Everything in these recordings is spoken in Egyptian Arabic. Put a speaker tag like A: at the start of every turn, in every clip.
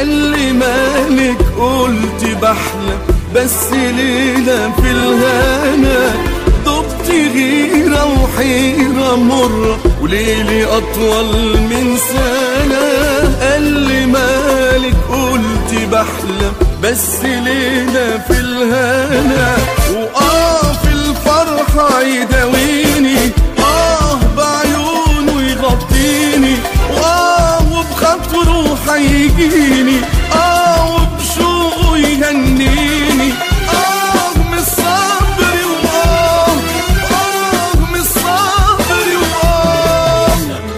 A: قال لي مالك قلت بحلم بس ليلة في الهنا ضبط غيرة وحيرة مرة وليلي أطول من سنة قال لي مالك قلت بحلم بس ليلة في الهنا وآه في الفرحة يداويني آه بعيونه يغطيني وآه وبخاطره حيجيني آه وبشوقه يهنيني آه من الصبر وآه آه من الصبر وآه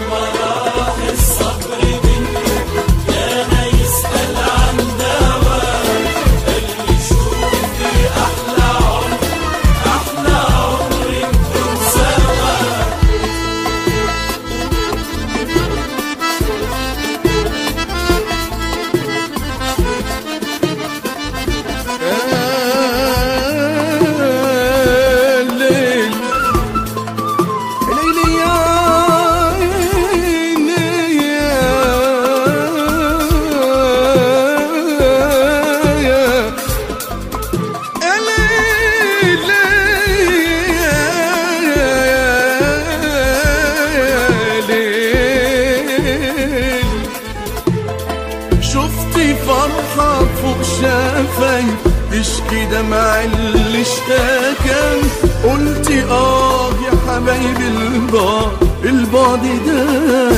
A: الليل ليلي يا عيني يا شفتي فرحة فوق شافي تشكي دمع اللي اشتكى قلتي اه يا حبايبي البعد البعد ده